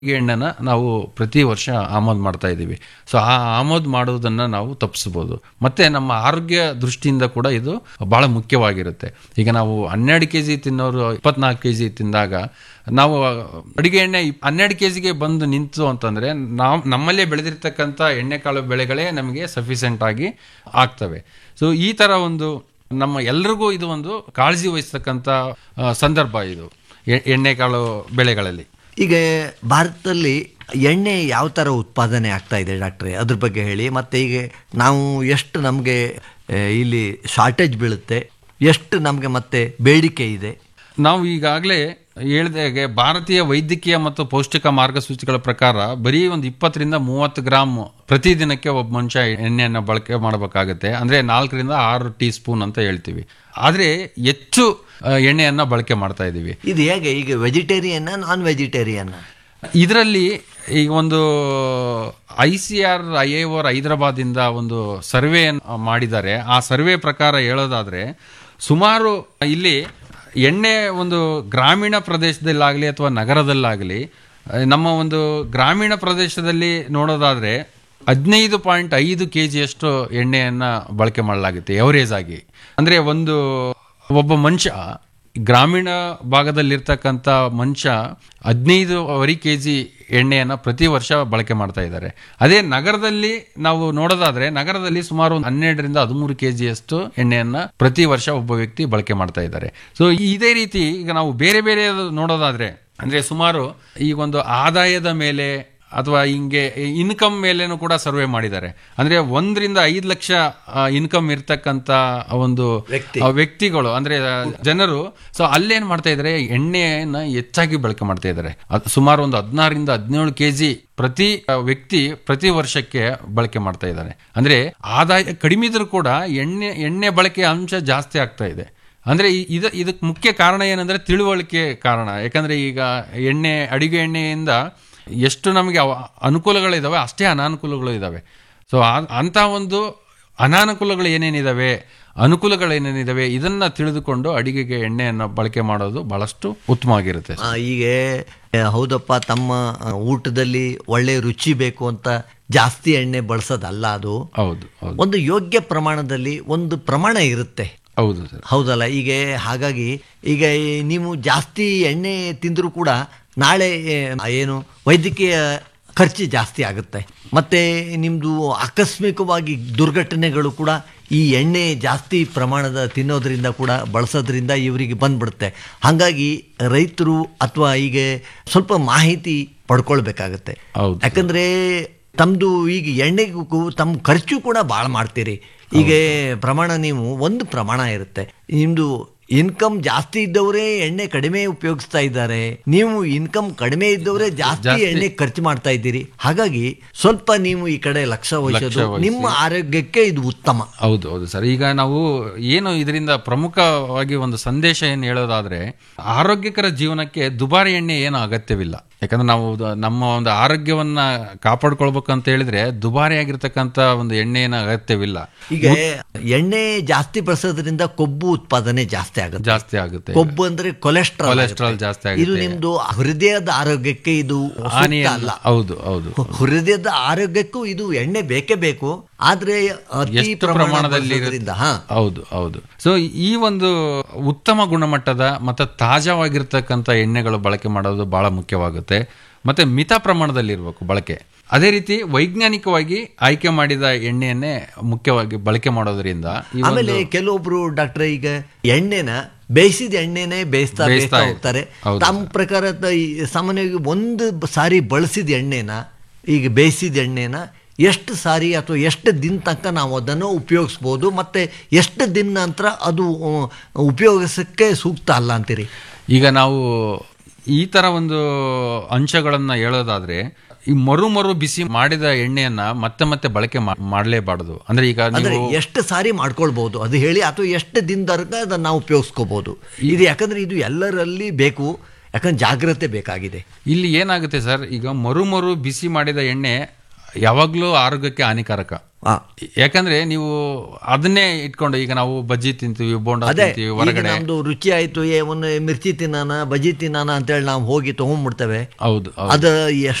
ಎಣ್ಣೆನ ನಾವು ಪ್ರತಿ ವರ್ಷ ಆಮದು ಮಾಡ್ತಾ ಇದ್ದೀವಿ ಸೊ ಆ ಆಮದು ಮಾಡೋದನ್ನ ನಾವು ತಪ್ಪಿಸ್ಬೋದು ಮತ್ತೆ ನಮ್ಮ ಆರೋಗ್ಯ ದೃಷ್ಟಿಯಿಂದ ಕೂಡ ಇದು ಬಹಳ ಮುಖ್ಯವಾಗಿರುತ್ತೆ ಈಗ ನಾವು ಹನ್ನೆರಡು ಕೆ ಜಿ ತಿನ್ನೋರು ಇಪ್ಪತ್ನಾಲ್ಕು ಕೆ ಜಿ ತಿಂದಾಗ ನಾವು ಅಡಿಗೆ ಎಣ್ಣೆ ಇಪ್- ಹನ್ನೆರಡು ಕೆ ಜಿಗೆ ಬಂದು ನಿಂತು ಅಂತಂದ್ರೆ ನಾವು ನಮ್ಮಲ್ಲೇ ಬೆಳೆದಿರ್ತಕ್ಕಂಥ ಎಣ್ಣೆಕಾಳು ಬೆಳೆಗಳೇ ನಮಗೆ ಸಫಿಸೆಂಟ್ ಆಗಿ ಆಗ್ತವೆ ಸೊ ಈ ತರ ಒಂದು ನಮ್ಮ ಎಲ್ರಿಗೂ ಇದು ಒಂದು ಕಾಳಜಿ ವಹಿಸ್ತಕ್ಕಂಥ ಆ, ಸಂದರ್ಭ ಇದು ಎ- ಎಣ್ಣೆಕಾಳು ಬೆಳೆಗಳಲ್ಲಿ ಈಗ ಭಾರತದಲ್ಲಿ ಎಣ್ಣೆ ಯಾವ ಥರ ಉತ್ಪಾದನೆ ಆಗ್ತಾ ಇದೆ ಡಾಕ್ಟ್ರೆ ಅದ್ರ ಬಗ್ಗೆ ಹೇಳಿ ಮತ್ತು ಈಗ ನಾವು ಎಷ್ಟು ನಮಗೆ ಇಲ್ಲಿ ಶಾರ್ಟೇಜ್ ಬೀಳುತ್ತೆ ಎಷ್ಟು ನಮಗೆ ಮತ್ತೆ ಬೇಡಿಕೆ ಇದೆ ನಾವು ಈಗಾಗಲೇ ಹೇಳಿದಾಗೆ ಭಾರತೀಯ ವೈದ್ಯಕೀಯ ಮತ್ತು ಪೌಷ್ಟಿಕ ಮಾರ್ಗಸೂಚಿಗಳ ಪ್ರಕಾರ ಬರೀ ಒಂದು ಇಪ್ಪತ್ತರಿಂದ ಮೂವತ್ತು ಗ್ರಾಮ್ ಪ್ರತಿದಿನಕ್ಕೆ ಒಬ್ಬ ಮನುಷ್ಯ ಎಣ್ಣೆಯನ್ನು ಬಳಕೆ ಮಾಡಬೇಕಾಗುತ್ತೆ ಅಂದ್ರೆ ನಾಲ್ಕರಿಂದ ಆರು ಟೀ ಸ್ಪೂನ್ ಅಂತ ಹೇಳ್ತೀವಿ ಆದ್ರೆ ಹೆಚ್ಚು ಆ, ಎಣ್ಣೆಯನ್ನ ಬಳಕೆ ಮಾಡ್ತಾ ಇದ್ದೀವಿ ಇದು ಹೇಗೆ ಈಗ ವೆಜಿಟೇರಿಯನ್ನ ನಾನ್ ವೆಜಿಟೇರಿಯನ್ನ ಇದರಲ್ಲಿ ಈಗ ಒಂದು I C R I A or ಹೈದರಾಬಾದಿಂದ ಒಂದು ಸರ್ವೆ ಮಾಡಿದ್ದಾರೆ ಆ ಸರ್ವೆ ಪ್ರಕಾರ ಹೇಳೋದಾದ್ರೆ ಸುಮಾರು ಇಲ್ಲಿ ಎಣ್ಣೆ ಒಂದು ಗ್ರಾಮೀಣ ಪ್ರದೇಶದಲ್ಲಾಗಲಿ ಅಥವಾ ನಗರದಲ್ಲಾಗಲಿ ಆ, ನಮ್ಮ ಒಂದು ಗ್ರಾಮೀಣ ಪ್ರದೇಶದಲ್ಲಿ ನೋಡೋದಾದ್ರೆ ಹದಿನೈದು ಪಾಯಿಂಟ್ ಐದು ಕೆ ಜಿಯಷ್ಟು ಎಣ್ಣೆಯನ್ನ ಬಳಕೆ ಮಾಡಲಾಗುತ್ತೆ ಎವರೇಜ್ ಆಗಿ ಅಂದ್ರೆ ಒಂದು ಒಬ್ಬ ಮನುಷ್ಯ ಗ್ರಾಮೀಣ ಭಾಗದಲ್ಲಿರ್ತಕ್ಕಂಥ ಮನುಷ್ಯ ಹದಿನೈದುವರೆ ಕೆ ಜಿ ಎಣ್ಣೆಯನ್ನು ಪ್ರತಿ ವರ್ಷ ಬಳಕೆ ಮಾಡ್ತಾ ಇದ್ದಾರೆ ಅದೇ ನಗರದಲ್ಲಿ ನಾವು ನೋಡೋದಾದ್ರೆ ನಗರದಲ್ಲಿ ಸುಮಾರು ಒಂದು ಹನ್ನೆರಡರಿಂದ ಹದಿಮೂರು ಕೆ ಜಿಯಷ್ಟು ಎಣ್ಣೆಯನ್ನ ಪ್ರತಿ ವರ್ಷ ಒಬ್ಬ ವ್ಯಕ್ತಿ ಬಳಕೆ ಮಾಡ್ತಾ ಇದ್ದಾರೆ ಸೊ ಇದೇ ರೀತಿ ಈಗ ನಾವು ಬೇರೆ ಬೇರೆ ನೋಡೋದಾದ್ರೆ ಅಂದ್ರೆ ಸುಮಾರು ಈ ಒಂದು ಆದಾಯದ ಮೇಲೆ ಅಥವಾ ಹಿಂಗೆ ಇನ್ಕಮ್ ಮೇಲೇನು ಕೂಡ ಸರ್ವೆ ಮಾಡಿದ್ದಾರೆ ಅಂದ್ರೆ ಒಂದರಿಂದ ಐದು ಲಕ್ಷ ಇನ್ಕಮ್ ಇರ್ತಕ್ಕಂತ ಒಂದು ವ್ಯಕ್ತಿ. ಆ ವ್ಯಕ್ತಿಗಳು ಅಂದ್ರೆ ಆ, ಜನರು ಸೊ ಅಲ್ಲೇನ್ ಮಾಡ್ತಾ ಇದ್ದಾರೆ ಎಣ್ಣೆಯನ್ನ ಹೆಚ್ಚಾಗಿ ಬಳಕೆ ಮಾಡ್ತಾ ಇದ್ದಾರೆ ಅದ್ ಸುಮಾರು ಒಂದು ಹದಿನಾರರಿಂದ ಹದಿನೇಳು ಕೆಜಿ ಪ್ರತಿ ಆ, ವ್ಯಕ್ತಿ ಪ್ರತಿ ವರ್ಷಕ್ಕೆ ಬಳಕೆ ಮಾಡ್ತಾ ಇದ್ದಾರೆ ಅಂದ್ರೆ ಆದಾಯ ಕಡಿಮೆ ಇದ್ರೂ ಕೂಡ ಎಣ್ಣೆ ಎಣ್ಣೆ ಬಳಕೆ ಅಂಶ ಜಾಸ್ತಿ ಆಗ್ತಾ ಇದೆ ಅಂದ್ರೆ ಈ- ಇದ ಇದಕ್ಕೆ ಮುಖ್ಯ ಕಾರಣ ಏನಂದ್ರೆ ತಿಳುವಳಿಕೆ ಕಾರಣ ಯಾಕಂದ್ರೆ ಈಗ ಎಣ್ಣೆ ಅಡಿಗೆ ಎಣ್ಣೆಯಿಂದ ಎಷ್ಟು ನಮಗೆ ಅವ- ಅನುಕೂಲಗಳಿದಾವೆ ಅಷ್ಟೇ ಅನಾನುಕೂಲಗಳು ಇದಾವೆ ಸೊ ಅಂತ ಒಂದು ಅನಾನುಕೂಲಗಳು ಏನೇನಿದಾವೆ ಅನುಕೂಲಗಳು ಏನೇನಿದಾವೆ ಇದನ್ನ ತಿಳಿದುಕೊಂಡು ಅಡಿಗೆಗೆ ಎಣ್ಣೆಯನ್ನು ಬಳಕೆ ಮಾಡೋದು ಬಹಳಷ್ಟು ಉತ್ತಮವಾಗಿರುತ್ತೆ ಆ, ಈಗ ಆ, ಹೌದಪ್ಪ ತಮ್ಮ ಆ, ಊಟದಲ್ಲಿ ಒಳ್ಳೆ ರುಚಿ ಬೇಕು ಅಂತ ಜಾಸ್ತಿ ಎಣ್ಣೆ ಬಳಸೋದಲ್ಲ ಅದು ಹೌದು ಹೌದು ಒಂದು ಯೋಗ್ಯ ಪ್ರಮಾಣದಲ್ಲಿ ಒಂದು ಪ್ರಮಾಣ ಇರುತ್ತೆ ಹೌದು ಸರ್ ಹೌದಲ್ಲ ಈಗ ಹಾಗಾಗಿ ಈಗ ಈ ನೀವು ಜಾಸ್ತಿ ಎಣ್ಣೆ ತಿಂದರೂ ಕೂಡ ನಾಳೆ ಆ, ಏನು ವೈದ್ಯಕೀಯ ಖರ್ಚು ಜಾಸ್ತಿ ಆಗುತ್ತೆ ಮತ್ತು ನಿಮ್ಮದು ಆಕಸ್ಮಿಕವಾಗಿ ದುರ್ಘಟನೆಗಳು ಕೂಡ ಈ ಎಣ್ಣೆ ಜಾಸ್ತಿ ಪ್ರಮಾಣದ ತಿನ್ನೋದ್ರಿಂದ ಕೂಡ ಬಳಸೋದ್ರಿಂದ ಇವರಿಗೆ ಬಂದ್ಬಿಡುತ್ತೆ ಹಾಗಾಗಿ ರೈತರು ಅಥವಾ ಈಗ ಸ್ವಲ್ಪ ಮಾಹಿತಿ ಪಡ್ಕೊಳ್ಬೇಕಾಗತ್ತೆ ಹೌದು. ಯಾಕಂದ್ರೆ ತಮ್ಮದು ಈಗ ಎಣ್ಣೆಗೂ ತಮ್ಮ ಖರ್ಚು ಕೂಡ ಭಾಳ ಮಾಡ್ತೀರಿ ಈಗ ಪ್ರಮಾಣ ನೀವು ಒಂದು ಪ್ರಮಾಣ ಇರುತ್ತೆ ನಿಮ್ಮದು ಇನ್ಕಮ್ ಜಾಸ್ತಿ ಇದ್ದವರೇ ಎಣ್ಣೆ ಕಡಿಮೆ ಉಪಯೋಗಿಸ್ತಾ ಇದ್ದಾರೆ ನೀವು ಇನ್ಕಮ್ ಕಡಿಮೆ ಇದ್ದವರೇ ಜಾಸ್ತಿ ಜಾಸ್ತಿ. ಎಣ್ಣೆ ಖರ್ಚು ಮಾಡ್ತಾ ಇದ್ದೀರಿ ಹಾಗಾಗಿ ಸ್ವಲ್ಪ ನೀವು ಈ ಕಡೆ ಲಕ್ಷ್ಯ ವಹಿಸೋದು ವಹಿಸಿ. ನಿಮ್ಮ ಆರೋಗ್ಯಕ್ಕೆ ಇದು ಉತ್ತಮ ಹೌದು ಹೌದು ಸರ್ ಈಗ ನಾವು ಏನು ಇದರಿಂದ ಪ್ರಮುಖವಾಗಿ ಒಂದು ಸಂದೇಶ ಏನು ಹೇಳೋದಾದ್ರೆ ಆರೋಗ್ಯಕರ ಜೀವನಕ್ಕೆ ದುಬಾರಿ ಎಣ್ಣೆ ಏನು ಅಗತ್ಯವಿಲ್ಲ ಯಾಕಂದ್ರೆ ನಾವು ದ- ನಮ್ಮ ಒಂದು ಆರೋಗ್ಯವನ್ನ ಕಾಪಾಡ್ಕೊಳ್ಬೇಕಂತ ಹೇಳಿದ್ರೆ ದುಬಾರಿ ಆಗಿರ್ತಕ್ಕಂಥ ಒಂದು ಎಣ್ಣೆಯನ್ನು ಅಗತ್ಯವಿಲ್ಲ ಈಗ ಎಣ್ಣೆ ಜಾಸ್ತಿ ಬಳಸೋದ್ರಿಂದ ಕೊಬ್ಬು ಉತ್ಪಾದನೆ ಜಾಸ್ತಿ ಆಗುತ್ತೆ ಜಾಸ್ತಿ ಆಗುತ್ತೆ ಕೊಬ್ಬು ಅಂದ್ರೆ ಕೊಲೆಸ್ಟ್ರಾಲ್ ಕೊಲೆಸ್ಟ್ರಾಲ್ ಜಾಸ್ತಿ ಇದು ಆಗುತ್ತೆ ನಿಮ್ದು ಹೃದಯದ ಆರೋಗ್ಯಕ್ಕೆ ಇದು ಸೂಕ್ತ ಹಾನಿಯನ್ನ- ಅಲ್ಲ ಹೌದು ಹೌದು ಹೃದಯದ ಆರೋಗ್ಯಕ್ಕೂ ಇದು ಎಣ್ಣೆ ಬೇಕೇ ಬೇಕು ಆದ್ರೆ ಅತಿ ಎಷ್ಟು ಪ್ರಮಾಣ ಪ್ರಮಾಣದಲ್ಲಿ ಬಳಸೋದ್ರಿಂದ, ಹಾ ಹೌದು ಹೌದು ಸೊ ಈ ಒಂದು ಉತ್ತಮ ಗುಣಮಟ್ಟದ ಮತ್ತೆ ತಾಜಾವಾಗಿರ್ತಕ್ಕಂಥ ಎಣ್ಣೆಗಳು ಬಳಕೆ ಮಾಡೋದು ಬಹಳ ಮುಖ್ಯವಾಗುತ್ತೆ ಮತ್ತೆ ಮಿತ ಪ್ರಮಾಣದಲ್ಲಿ ಇರಬೇಕು ಬಳಕೆ ಅದೇ ರೀತಿ ವೈಜ್ಞಾನಿಕವಾಗಿ ಆಯ್ಕೆ ಮಾಡಿದ ಎಣ್ಣೆಯನ್ನೇ ಮುಖ್ಯವಾಗಿ ಬಳಕೆ ಮಾಡೋದ್ರಿಂದ ಈ ಆಮೇಲೆ ಕೆಲವೊಬ್ರು ಡಾಕ್ಟರ್ ಈಗ ಎಣ್ಣೆನ ಬೇಯಿಸಿದ ಎಣ್ಣೆನೆ ಬೇಯಿಸ್ತಾ ಬೇಯಿಸ್ತಾ ಬೇಯಿಸ್ತಾ ಇರ್ತಾರೆ. ಹೋಗ್ತಾರೆ ಹೌದು ತಮ್ಮ ಪ್ರಕಾರ ತ- ಈ ಸಾಮಾನ್ಯವಾಗಿ ಒಂದು ಬ- ಸಾರಿ ಬಳಸಿದ ಎಣ್ಣೆನ ಈಗ ಬೇಯಿಸಿದ ಎಣ್ಣೆನ ಎಷ್ಟು ಸಾರಿ ಅಥವಾ ಎಷ್ಟು ದಿನ ತನಕ ನಾವು ಅದನ್ನು ಉಪಯೋಗಿಸ್ಬೋದು ಮತ್ತೆ ಎಷ್ಟು ದಿನ ನಂತರ ಅದು ಆ, ಉಪಯೋಗಿಸಕ್ಕೆ ಸೂಕ್ತ ಅಲ್ಲ ಅಂತೀರಿ ಈಗ ನಾವು ಈ ತರ ಒಂದು ಅಂಶಗಳನ್ನ ಹೇಳೋದಾದ್ರೆ ಈ ಮರು ಮರು ಬಿಸಿ ಮಾಡಿದ ಎಣ್ಣೆಯನ್ನ ಮತ್ತೆ ಮತ್ತೆ ಬಳಕೆ ಮಾ- ಮಾಡಲೇಬಾರದು ಅಂದ್ರೆ ಈಗ ಅಂದ್ರೆ ನೀವು ಎಷ್ಟು ಸಾರಿ ಮಾಡ್ಕೊಳ್ಬಹುದು ಅದು ಹೇಳಿ ಅಥವಾ ಎಷ್ಟು ದಿನದವರೆಗೆ ಅದನ್ನ ನಾವು ಉಪಯೋಗಿಸ್ಕೋಬಹುದು ಇದು ಯಾಕಂದ್ರೆ ಇದು ಎಲ್ಲರಲ್ಲಿ ಬೇಕು ಯಾಕಂದ್ರೆ ಜಾಗ್ರತೆ ಬೇಕಾಗಿದೆ ಇಲ್ಲಿ ಏನಾಗುತ್ತೆ ಸರ್ ಈಗ ಮರು ಮರು ಬಿಸಿ ಮಾಡಿದ ಎಣ್ಣೆ ಯಾವಾಗಲೂ ಆರೋಗ್ಯಕ್ಕೆ ಹಾನಿಕಾರಕ ಆ, ಯಾಕಂದ್ರೆ ನೀವು ಅದನ್ನೇ ಇಟ್ಕೊಂಡು ಈಗ ನಾವು ಬಜ್ಜಿ ತಿಂತೀವಿ ಬೋಂಡ ಅದೇ ತಿಂತೀವಿ ಈಗ ಹೊರಗಡೆ ನಮ್ದು ರುಚಿ ಆಯ್ತು ಏ ಒಂದು ಮಿರ್ಚಿ ತಿನ್ನಾನ ಬಜ್ಜಿ ತಿನ್ನಾನ ಅಂತೇಳಿ ನಾವು ಹೋಗಿ ತಗೊಂಡ್ಬಿಡ್ತೇವೆ ಹೌದು ಹೌದು. ಅದು